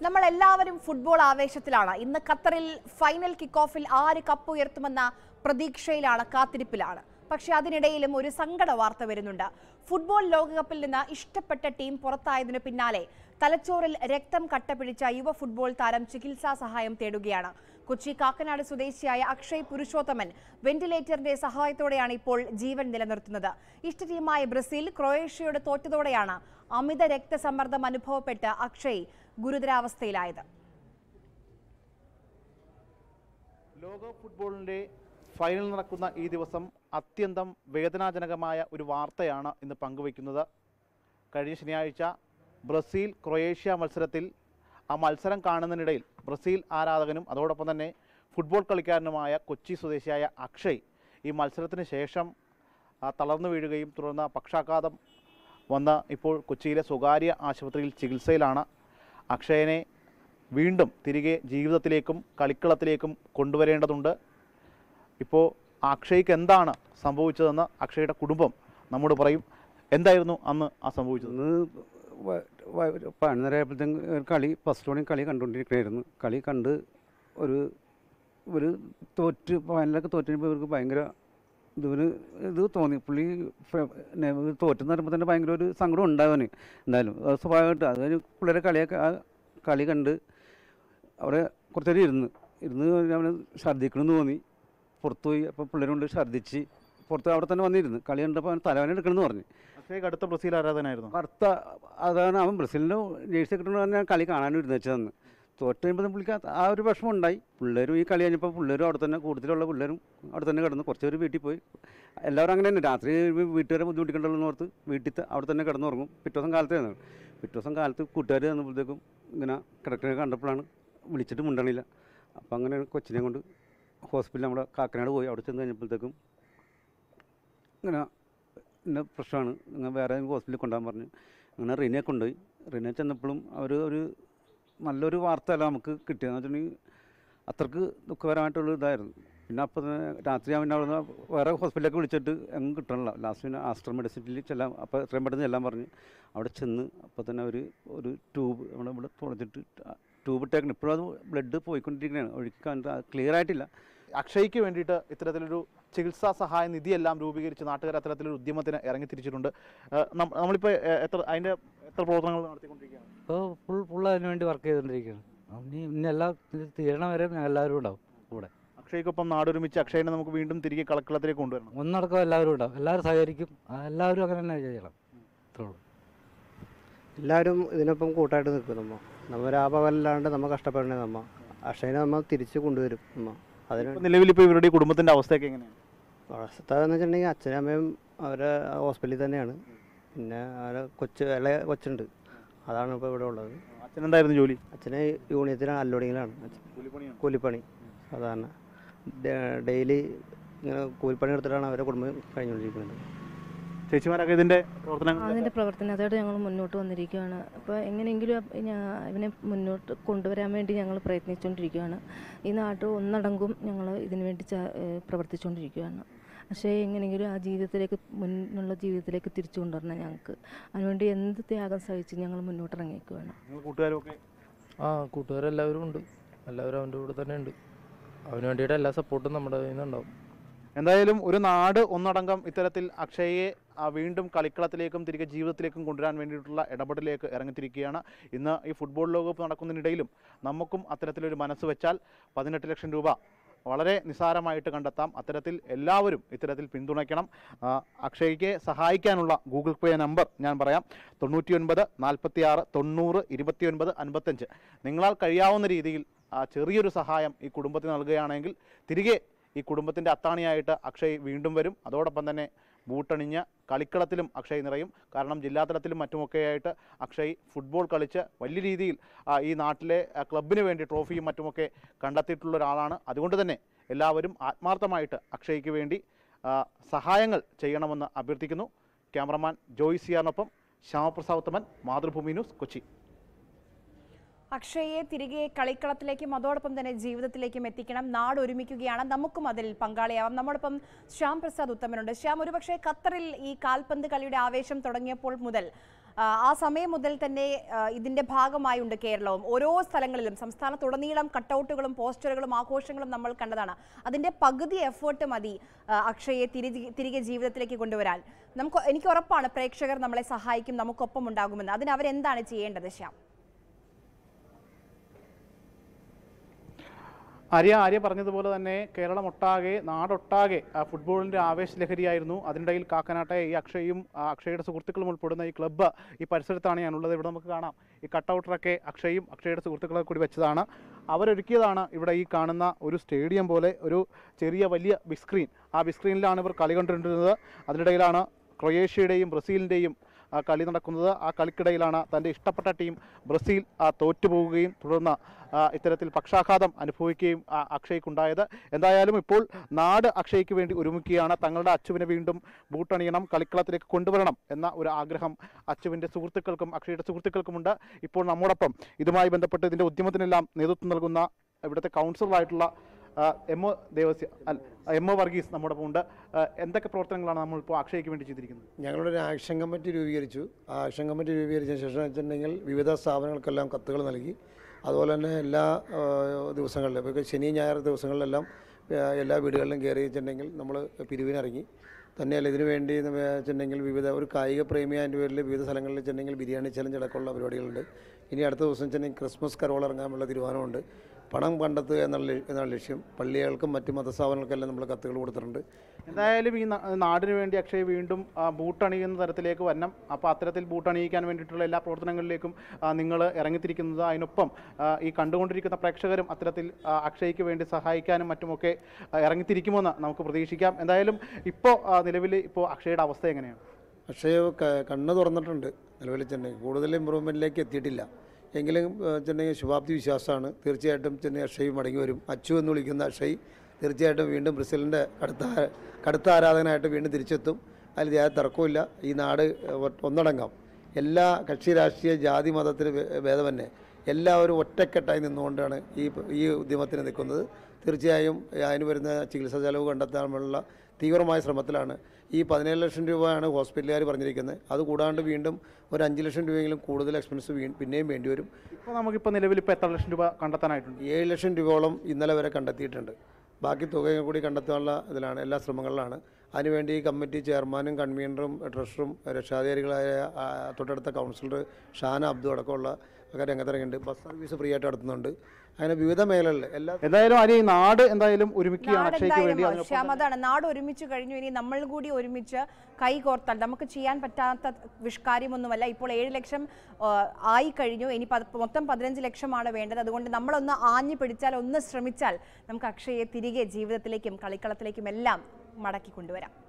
നമ്മൾ എല്ലാവരും ഫുട്ബോൾ ആവേശത്തിലാണ് ഇന്ന് ഖത്തറിൽ ഫൈനൽ കിക്ക് ഓഫിൽ ആര് കപ്പ് ഉയർത്തുമെന്ന പ്രതീക്ഷയിലാണ് കാത്തിരിപ്പിലാണ് പക്ഷെ അതിനിടയിലും ഒരു സങ്കട വാർത്ത വരുന്നുണ്ട് ഫുട്ബോൾ ലോകകപ്പിൽ നിന്ന് ഇഷ്ടപ്പെട്ട ടീം പുറത്തായതിനു പിന്നാലെ തലച്ചോറിൽ രക്തം കട്ടപിടിച്ച യുവ ഫുട്ബോൾ താരം ചികിത്സാ സഹായം തേടുകയാണ് കൊച്ചി കാക്കനാട് സ്വദേശിയായ അക്ഷയ് പുരുഷോത്തമൻ വെന്റിലേറ്ററിന്റെ സഹായത്തോടെയാണ് ഇപ്പോൾ ജീവൻ നിലനിർത്തുന്നത് ഇഷ്ട ടീമായ ബ്രസീൽ ക്രൊയേഷ്യയോട് തോറ്റതോടെയാണ് അമിത രക്തസമ്മർദ്ദം അനുഭവപ്പെട്ട് അക്ഷയ് ഗുരുതരാവസ്ഥയിലായത് ലോക ഫുട്ബോളിൻ്റെ ഫൈനൽ നടക്കുന്ന ഈ ദിവസം അത്യന്തം വേദനാജനകമായ ഒരു വാർത്തയാണ് ഇന്ന് പങ്കുവയ്ക്കുന്നത് കഴിഞ്ഞ ശനിയാഴ്ച ബ്രസീൽ ക്രൊയേഷ്യ മത്സരത്തിൽ ആ മത്സരം കാണുന്നതിനിടയിൽ ബ്രസീൽ ആരാധകനും അതോടൊപ്പം തന്നെ ഫുട്ബോൾ കളിക്കാരനുമായ കൊച്ചി സ്വദേശിയായ അക്ഷയ് ഈ മത്സരത്തിന് ശേഷം ആ, തളർന്നു വീഴുകയും തുടർന്ന് പക്ഷാഘാതം വന്ന ഇപ്പോൾ കൊച്ചിയിലെ സ്വകാര്യ ആശുപത്രിയിൽ ചികിത്സയിലാണ് അക്ഷയനെ വീണ്ടും തിരികെ ജീവിതത്തിലേക്കും കളിക്കളത്തിലേക്കും കൊണ്ടുവരേണ്ടതുണ്ട് ഇപ്പോൾ അക്ഷയ്ക്ക് എന്താണ് സംഭവിച്ചതെന്ന് അക്ഷയുടെ കുടുംബം നമ്മോട് പറയും എന്തായിരുന്നു അന്ന് ആ സംഭവിച്ചത് ഇന്ന് വ- വ- ഒരു പതിനൊന്നര ആയപ്പോഴത്തേക്കും ഒരു കളി ഫസ്റ്റ് ഓണി കളി കണ്ടുകൊണ്ടിരിക്കുകയായിരുന്നു കളി കണ്ട് ഒരു ഒരു തോറ്റ് ഫൈനലൊക്കെ തോറ്റിപ്പോൾ ഇവർക്ക് ഭയങ്കര ഇതിന് ഇത് തോന്നി പുള്ളി ഫ- നെ- ഇത് തോറ്റെന്ന് പറയുമ്പോൾ തന്നെ ഭയങ്കര ഒരു സങ്കടം ഉണ്ടാവന് എന്തായാലും അത് സ്വാഭാവികമായിട്ട് അത് കഴിഞ്ഞ് പിള്ളേരെ കളിയൊക്കെ ആ കളി കണ്ട് അവിടെ കുറച്ചേരം ഇരുന്ന് ഇരുന്ന് അവന് ഛർദ്ദിക്കണമെന്ന് തോന്നി പുറത്ത് പോയി അപ്പോൾ പിള്ളേരെ കൊണ്ട് ഛർദ്ദിച്ച് പുറത്ത് അവിടെ തന്നെ വന്നിരുന്നു കളി കണ്ടപ്പോൾ അവൻ തലവേന എടുക്കണമെന്ന് പറഞ്ഞു അക്ഷയ്ക്ക് അടുത്ത ബ്രസീൽ ആരാധനായിരുന്നു കറുത്ത അതാണ് അവൻ ബ്രസീലിൻ്റെ ജേഴ്സി കിട്ടണമെന്ന് ഞാൻ കളി കാണാനും ഇരുന്ന് വെച്ചതെന്ന് തോറ്റ് കഴിയുമ്പോൾ പുള്ളിക്ക് അത് ആ ഒരു വിഷമം ഉണ്ടായി പിള്ളേരും ഈ കളി കഴിഞ്ഞപ്പോൾ പിള്ളേരും അവിടെ തന്നെ കൂടുതലുള്ള പിള്ളേരും അവിടെ തന്നെ കിടന്നു കുറച്ച് പേര് വീട്ടിൽ പോയി എല്ലാവരും അങ്ങനെ തന്നെ രാത്രി വീട്ടുകാരെ ബുദ്ധിമുട്ടിക്കണ്ടല്ലോ എന്ന് ഓർത്ത് വീട്ടിൽ ത- അവിടെ തന്നെ കിടന്നുറങ്ങും പിറ്റേ ദിവസം കാലത്തായിരുന്നു പിറ്റേ ദിവസം കാലത്ത് കൂട്ടുകാർ വന്നപ്പോഴത്തേക്കും ഇങ്ങനെ കിടക്കണ കണ്ടപ്പോഴാണ് വിളിച്ചിട്ട് മിണ്ടണില്ല അപ്പം അങ്ങനെ കൊച്ചിനെ കൊണ്ട് ഹോസ്പിറ്റലിൽ നമ്മുടെ കാക്കനാട് പോയി അവിടെ ചെന്ന് കഴിഞ്ഞപ്പോഴത്തേക്കും ഇങ്ങനെ ഇന്ന പ്രശ്നമാണ് നിങ്ങൾ വേറെ ഹോസ്പിറ്റലിൽ കൊണ്ടുപോകാൻ പറഞ്ഞു അങ്ങനെ റീനയെ കൊണ്ടുപോയി റീനയെ ചെന്നപ്പോഴും അവർ ഒരു നല്ലൊരു വാർത്തയല്ല നമുക്ക് കിട്ടിയതെന്ന് വെച്ചിട്ടുണ്ടെങ്കിൽ അത്രക്ക് ദുഃഖകരമായിട്ടുള്ള ഇതായിരുന്നു പിന്നെ അപ്പോൾ തന്നെ രാത്രി അവൻ അവിടെ വേറെ ഹോസ്പിറ്റലിലേക്ക് വിളിച്ചിട്ട് എങ്ങും കിട്ടണില്ല ലാസ്റ്റ് പിന്നെ ആസ്ട്രോ മെഡിസിറ്റിൽ ചെല്ലാൻ അപ്പോൾ എത്രയും പെട്ടെന്ന് ചെല്ലാൻ പറഞ്ഞു അവിടെ ചെന്ന് അപ്പോൾ തന്നെ അവർ ഒരു ട്യൂബ് നമ്മുടെ ഇവിടെ തുളച്ചിട്ട് ട്യൂബ് ഇട്ടേക്കണം ഇപ്പോഴും അത് ബ്ലഡ് പോയിക്കൊണ്ടിരിക്കുകയാണ് ഒഴുക്കി ക്ലിയർ ആയിട്ടില്ല അക്ഷയ്ക്ക് വേണ്ടിയിട്ട് ഇത്തരത്തിലൊരു ചികിത്സാ സഹായ നിധിയെല്ലാം രൂപീകരിച്ച് നാട്ടുകാർ അത്തരത്തിലൊരു ഉദ്യമത്തിന് ഇറങ്ങിത്തിരിച്ചിട്ടുണ്ട് ഏഹ് നമ്മ- നമ്മളിപ്പോൾ ഏഹ് എത്ര അതിൻ്റെ എത്ര പ്രവർത്തനങ്ങൾ നടത്തിക്കൊണ്ടിരിക്കുകയാണ് ഇപ്പോൾ ഫുൾ ഫുൾ അതിന് വേണ്ടി വർക്ക് ചെയ്തുകൊണ്ടിരിക്കുകയാണ് ഇനി ഇനി എല്ലാം ഇത് തീരണ വരെ ഞങ്ങൾ എല്ലാവരും ഉണ്ടാവും കൂടെ അക്ഷയ്ക്കൊപ്പം നാടൊരുമിച്ച് അക്ഷയനെ നമുക്ക് വീണ്ടും തിരികെ കളക്കളത്തിലേക്ക് കൊണ്ടുവരണം ഒന്നടക്കം എല്ലാവരും ഉണ്ടാവും എല്ലാവരും സഹകരിക്കും ആ, എല്ലാവരും അങ്ങനെ തന്നെ ചെയ്യണം അത്രേ ഉള്ളൂ എല്ലാവരും ഇതിനൊപ്പം കൂട്ടായിട്ട് നിൽക്കും നമ്മ നമ്മ രാപകല്ലാണ്ട് നമ്മ കഷ്ടപ്പെടണേ നമ്മ അക്ഷയനെ നമ്മ തിരിച്ച് കൊണ്ടുവരും നമ്മ അതിന് ഇപ്പോൾ നിലവിൽ ഇപ്പോൾ ഇവരുടെ ഈ കുടുംബത്തിൻ്റെ അവസ്ഥയൊക്കെ എങ്ങനെയാണ് അവസ്ഥ എന്ന് വെച്ചിട്ടുണ്ടെങ്കിൽ അച്ഛനും അമ്മയും അവരെ ഹോസ്പിറ്റലിൽ തന്നെയാണ് പിന്നെ അവരെ കൊച്ച് ഇളയ കൊച്ചുണ്ട് അതാണ് ഇപ്പോൾ ഇവിടെ ഉള്ളത് അച്ഛനെന്തായിരുന്നു ജോലി അച്ഛന് യൂണിയത്തിലാണ് അല്ലോടിങ്ങിലാണ് അച്ഛൻ കൂലിപ്പണിയാണ് കൂലിപ്പണി സാധാരണ ഡെയിലി ഇങ്ങനെ കൂലിപ്പണി എടുത്തിട്ടാണ് അവരെ കുടുംബം കഴിഞ്ഞുകൊണ്ടിരിക്കുന്നത് ചേച്ചിമാരൊക്കെ ഇതിൻ്റെ പ്രവർത്തനങ്ങൾ അതിൻ്റെ പ്രവർത്തനത്തോടെ ഞങ്ങൾ മുന്നോട്ട് വന്നിരിക്കുകയാണ് അപ്പോൾ എങ്ങനെയെങ്കിലും അപ്പ- ഞാ ഇവനെ മുന്നോട്ട് കൊണ്ടുവരാൻ വേണ്ടി ഞങ്ങൾ പ്രയത്നിച്ചുകൊണ്ടിരിക്കുകയാണ് ഈ നാട് ഒന്നടങ്കും ഞങ്ങൾ ഇതിനു വേണ്ടി ച- ഏഹ് പ്രവർത്തിച്ചുകൊണ്ടിരിക്കുകയാണ് പക്ഷേ എങ്ങനെയെങ്കിലും ആ ജീവിതത്തിലേക്ക് മുന്നുള്ള ജീവിതത്തിലേക്ക് തിരിച്ചു കൊണ്ടുവരണം ഞങ്ങൾക്ക് അതിനുവേണ്ടി എന്ത് ത്യാഗം സഹിച്ച് ഞങ്ങൾ മുന്നോട്ട് ഇറങ്ങിയേക്കുകയാണ് നിങ്ങൾ കൂട്ടുകാരും ഒക്കെ ആ കൂട്ടുകാരെല്ലാവരും ഉണ്ട് എല്ലാവരും അവൻ്റെ കൂടെ തന്നെ ഉണ്ട് അവന് വേണ്ടിയിട്ട് എല്ലാ സപ്പോർട്ടും നമ്മുടെ കയ്യിൽ നിന്നുണ്ടാവും എന്തായാലും ഒരു നാട് ഒന്നടങ്കം ഇത്തരത്തിൽ അക്ഷയെ ആ, വീണ്ടും കളിക്കളത്തിലേക്കും തിരികെ ജീവിതത്തിലേക്കും കൊണ്ടുവരാൻ വേണ്ടിയിട്ടുള്ള ഇടപെടലിലേക്ക് ഇറങ്ങിത്തിരിക്കുകയാണ് ഇന്ന് ഈ ഫുട്ബോൾ ലോകകപ്പ് നടക്കുന്നതിനിടയിലും നമുക്കും അത്തരത്തിലൊരു മനസ്സ് വെച്ചാൽ പതിനെട്ട് ലക്ഷം രൂപ വളരെ നിസ്സാരമായിട്ട് കണ്ടെത്താം അത്തരത്തിൽ എല്ലാവരും ഇത്തരത്തിൽ പിന്തുണയ്ക്കണം ആ, അക്ഷയ്ക്ക് സഹായിക്കാനുള്ള ഗൂഗിൾ പേ നമ്പർ ഞാൻ പറയാം തൊണ്ണൂറ്റി ഒൻപത് നാൽപ്പത്തി ആറ് തൊണ്ണൂറ് ഇരുപത്തിയൊൻപത് അൻപത്തഞ്ച് നിങ്ങളാൽ കഴിയാവുന്ന രീതിയിൽ ആ, ചെറിയൊരു സഹായം ഈ കുടുംബത്തിന് നൽകുകയാണെങ്കിൽ തിരികെ ഈ കുടുംബത്തിൻ്റെ അത്താണിയായിട്ട് അക്ഷയ് വീണ്ടും വരും അതോടൊപ്പം തന്നെ ബൂട്ടണിഞ്ഞ് കളിക്കളത്തിലും അക്ഷയ് നിറയും കാരണം ജില്ലാതലത്തിലും മറ്റുമൊക്കെയായിട്ട് അക്ഷയ് ഫുട്ബോൾ കളിച്ച് വലിയ രീതിയിൽ ആ, ഈ നാട്ടിലെ ആ, ക്ലബിന് വേണ്ടി ട്രോഫിയും മറ്റുമൊക്കെ കണ്ടെത്തിയിട്ടുള്ള ഒരാളാണ് അതുകൊണ്ട് തന്നെ എല്ലാവരും ആത്മാർത്ഥമായിട്ട് അക്ഷയ്ക്ക് വേണ്ടി ആ, സഹായങ്ങൾ ചെയ്യണമെന്ന് അഭ്യർത്ഥിക്കുന്നു ക്യാമറമാൻ ജോയ് സിയാറിനൊപ്പം ശ്യാമപ്രസാദ് ഉത്തമൻ മാതൃഭൂമി ന്യൂസ് കൊച്ചി അക്ഷയെ തിരികെ കളിക്കളത്തിലേക്കും അതോടൊപ്പം തന്നെ ജീവിതത്തിലേക്കും എത്തിക്കണം നാട് ഒരുമിക്കുകയാണ് നമുക്കും അതിൽ പങ്കാളിയാവാം നമ്മോടൊപ്പം ശ്യാം പ്രസാദ് ഉത്തമനുണ്ട് ശ്യാം ഒരുപക്ഷെ ഖത്തറിൽ ഈ കാൽപന്ത് കളിയുടെ ആവേശം തുടങ്ങിയപ്പോൾ മുതൽ ആ, ആ സമയം മുതൽ തന്നെ ആ, ഇതിന്റെ ഭാഗമായുണ്ട് കേരളവും ഓരോ സ്ഥലങ്ങളിലും സംസ്ഥാനത്തുടനീളം കട്ടൗട്ടുകളും പോസ്റ്ററുകളും ആഘോഷങ്ങളും നമ്മൾ കണ്ടതാണ് അതിന്റെ പകുതി എഫേർട്ട് മതി ആ, അക്ഷയെ തിരികെ തിരികെ ജീവിതത്തിലേക്ക് കൊണ്ടുവരാൻ നമുക്ക് എനിക്ക് ഉറപ്പാണ് പ്രേക്ഷകർ നമ്മളെ സഹായിക്കും നമുക്കൊപ്പം ഉണ്ടാകുമെന്ന് അതിന് അവരെന്താണ് ചെയ്യേണ്ടത് ശ്യാം ആര്യ ആര്യ പറഞ്ഞതുപോലെ തന്നെ കേരളം ഒട്ടാകെ നാടൊട്ടാകെ ആ, ഫുട്ബോളിന്റെ ആവേശലഹരിയായിരുന്നു അതിനിടയിൽ കാക്കനാട്ടെ ഈ അക്ഷയും ആ, അക്ഷയുടെ സുഹൃത്തുക്കളും ഉൾപ്പെടുന്ന ഈ ക്ലബ്ബ് ഈ പരിസരത്താണ് ഞാനുള്ളത് ഇവിടെ നമുക്ക് കാണാം ഈ കട്ടൗട്ടറൊക്കെ അക്ഷയും അക്ഷയുടെ സുഹൃത്തുക്കളെ കൂടി വെച്ചതാണ് അവരൊരുക്കിയതാണ് ഇവിടെ ഈ കാണുന്ന ഒരു സ്റ്റേഡിയം പോലെ ഒരു ചെറിയ വലിയ ബിഗ് സ്ക്രീൻ ആ ബിഗ് സ്ക്രീനിലാണ് ഇവർ കളി കണ്ടിരുന്നത് അതിനിടയിലാണ് ക്രൊയേഷ്യയുടെയും ബ്രസീലിൻ്റെയും ആ കളി നടക്കുന്നത് ആ കളിക്കിടയിലാണ് തൻ്റെ ഇഷ്ടപ്പെട്ട ടീം ബ്രസീൽ ആ തോറ്റുപോവുകയും തുടർന്ന് ആ, ഇത്തരത്തിൽ പക്ഷാഘാതം അനുഭവിക്കുകയും ആ, അക്ഷയ്ക്കുണ്ടായത് എന്തായാലും ഇപ്പോൾ നാട് അക്ഷയ്ക്ക് വേണ്ടി ഒരുമിക്കുകയാണ് തങ്ങളുടെ അച്ചുവിനെ വീണ്ടും ബൂട്ടണിയണം കളിക്കളത്തിലേക്ക് കൊണ്ടുവരണം എന്ന ഒരു ആഗ്രഹം അച്ചുവിൻ്റെ സുഹൃത്തുക്കൾക്കും അക്ഷയുടെ സുഹൃത്തുക്കൾക്കുമുണ്ട് ഇപ്പോൾ നമ്മോടൊപ്പം ഇതുമായി ബന്ധപ്പെട്ട് ഇതിൻ്റെ ഉദ്യമത്തിനെല്ലാം നേതൃത്വം നൽകുന്ന ഇവിടുത്തെ കൗൺസിലറായിട്ടുള്ള ആ, എം ഒ ദേവസ്യ അല്ല എം ഒ വർഗീസ് നമ്മോടൊപ്പം ഉണ്ട് ആ, എന്തൊക്കെ പ്രവർത്തനങ്ങളാണ് നമ്മൾ ഇപ്പോൾ അക്ഷയ്ക്ക് വേണ്ടി ചെയ്തിരിക്കുന്നത് ഞങ്ങളൊരു ആക്ഷൻ കമ്മിറ്റി രൂപീകരിച്ചു ആ ആക്ഷൻ കമ്മിറ്റി രൂപീകരിച്ച ശേഷം വെച്ചിട്ടുണ്ടെങ്കിൽ വിവിധ സ്ഥാപനങ്ങൾക്കെല്ലാം കത്തുകൾ നൽകി അതുപോലെ തന്നെ എല്ലാ ആ, ദിവസങ്ങളിലും ഇപ്പോൾ ശനി ഞായർ ദിവസങ്ങളിലെല്ലാം ആ, എല്ലാ വീടുകളിലും കയറി വെച്ചിട്ടുണ്ടെങ്കിൽ നമ്മൾ പിരിവിനിറങ്ങി തന്നെയല്ല ഇതിനു വേണ്ടി എന്ന് വെച്ചിട്ടുണ്ടെങ്കിൽ വിവിധ ഒരു കായിക പ്രേമിയാൻ്റെ പേരിൽ വിവിധ സ്ഥലങ്ങളിൽ വെച്ചിട്ടുണ്ടെങ്കിൽ ബിരിയാണി ചലഞ്ച് അടക്കമുള്ള പരിപാടികളുണ്ട് ഇനി അടുത്ത ദിവസം വെച്ചിട്ടുണ്ടെങ്കിൽ ക്രിസ്മസ് കരോൾ ഇറങ്ങാനുള്ള തീരുമാനമുണ്ട് പണം കണ്ടെത്തുക എന്നുള്ള എന്നാണ് ലക്ഷ്യം പള്ളികൾക്കും മറ്റ് മതസ്ഥാപനങ്ങൾക്കെല്ലാം നമ്മൾ കത്തുകൾ കൊടുത്തിട്ടുണ്ട് എന്തായാലും ഈ നാ- നാടിന് വേണ്ടി അക്ഷയ് വീണ്ടും ആ, ബൂട്ടണിയുന്ന തരത്തിലേക്ക് വരണം അപ്പോൾ അത്തരത്തിൽ ബൂട്ടണിയിക്കാൻ വേണ്ടിയിട്ടുള്ള എല്ലാ പ്രവർത്തനങ്ങളിലേക്കും നിങ്ങൾ ഇറങ്ങിത്തിരിക്കുന്നത് അതിനൊപ്പം ആ, ഈ കണ്ടുകൊണ്ടിരിക്കുന്ന പ്രേക്ഷകരും അത്തരത്തിൽ ആ, അക്ഷയ്ക്ക് വേണ്ടി സഹായിക്കാനും മറ്റുമൊക്കെ ആ, ഇറങ്ങിത്തിരിക്കുമെന്ന് നമുക്ക് പ്രതീക്ഷിക്കാം എന്തായാലും ഇപ്പോൾ നിലവിൽ ഇപ്പോൾ അക്ഷയുടെ അവസ്ഥ എങ്ങനെയാണ് പക്ഷേ ക- കണ്ണ് തുറന്നിട്ടുണ്ട് നിലവിൽ ചെന്നൈ കൂടുതൽ ഇമ്പ്രൂവ്മെൻറ്റിലേക്ക് എത്തിയിട്ടില്ല എങ്കിലും ഏഹ്, ചെന്നൈ ശുഭാപ്തി വിശ്വാസമാണ് തീർച്ചയായിട്ടും ചെന്നൈ അക്ഷയ് മടങ്ങി വരും അച്ചു എന്ന് വിളിക്കുന്ന അക്ഷയ് തീർച്ചയായിട്ടും വീണ്ടും ബ്രസീലിൻ്റെ കടുത്ത കടുത്ത ആരാധകനായിട്ട് വീണ്ടും തിരിച്ചെത്തും അതിൽ യാതൊരു തർക്കവുമില്ല ഈ നാട് ഒ- ഒന്നടങ്കം എല്ലാ കക്ഷി രാഷ്ട്രീയ ജാതി മതത്തിന് ഭേ- ഭേദമന്യേ എല്ലാവരും ഒറ്റക്കെട്ടായി നിന്നുകൊണ്ടാണ് ഈ ഈ ഉദ്യമത്തിന് നിൽക്കുന്നത് തീർച്ചയായും അതിന് വരുന്ന ചികിത്സാ ചെലവ് കണ്ടെത്താനുള്ള തീവ്രമായ ശ്രമത്തിലാണ് ഈ പതിനേഴ് ലക്ഷം രൂപയാണ് ഹോസ്പിറ്റലുകാർ പറഞ്ഞിരിക്കുന്നത് അത് കൂടാണ്ട് വീണ്ടും ഒരു അഞ്ച് ലക്ഷം രൂപയെങ്കിലും കൂടുതൽ എക്സ്പെൻസ് വീ പിന്നെയും വേണ്ടി വരും ഇപ്പോൾ നമുക്കിപ്പോൾ നിലവിൽ ഇപ്പോൾ എത്ര ലക്ഷം രൂപ കണ്ടെത്താനായിട്ടുണ്ട് ഏഴ് ലക്ഷം രൂപയോളം ഇന്നലെ വരെ കണ്ടെത്തിയിട്ടുണ്ട് ബാക്കി തുകയും കൂടി കണ്ടെത്താനുള്ള ഇതിലാണ് എല്ലാ ശ്രമങ്ങളിലാണ് അതിനുവേണ്ടി ഈ കമ്മിറ്റി ചെയർമാനും കൺവീനറും ട്രഷറും രക്ഷാധികാരികളായ ആ, തൊട്ടടുത്ത കൗൺസിലർ ഷാന അബ്ദു അടക്കമുള്ള ഒക്കെ രംഗത്തിറങ്ങിയിട്ടുണ്ട് ബസ് സർവീസ് ഫ്രീ ആയിട്ട് നടത്തുന്നുണ്ട് അങ്ങനെ വിവിധ മേഖലകളിൽ എല്ലാ എന്തായാലും അരി ഈ നാട് എന്തായാലും ഒരുമിക്കുകയാണ് നാട് അക്ഷയ്ക്ക് വേണ്ടി എന്തായാലും അതിനൊപ്പം ശ്യാം അതാണ് നാട് ഒരുമിച്ച് കഴിഞ്ഞു ഇനി നമ്മൾ കൂടി ഒരുമിച്ച് കൈ കോർത്താൽ നമുക്ക് ചെയ്യാൻ പറ്റാത്ത വിഷ് കാര്യമൊന്നുമല്ല ഇപ്പോൾ ഏഴ് ലക്ഷം ആ, ആയി കഴിഞ്ഞു ഇനി പത്- മൊത്തം പതിനഞ്ച് ലക്ഷമാണ് വേണ്ടത് അതുകൊണ്ട് നമ്മളൊന്ന് ആഞ്ഞു പിടിച്ചാൽ ഒന്ന് ശ്രമിച്ചാൽ നമുക്ക് അക്ഷയെ തിരികെ ജീവിതത്തിലേക്കും കളിക്കളത്തിലേക്കും എല്ലാം മടക്കി കൊണ്ടുവരാം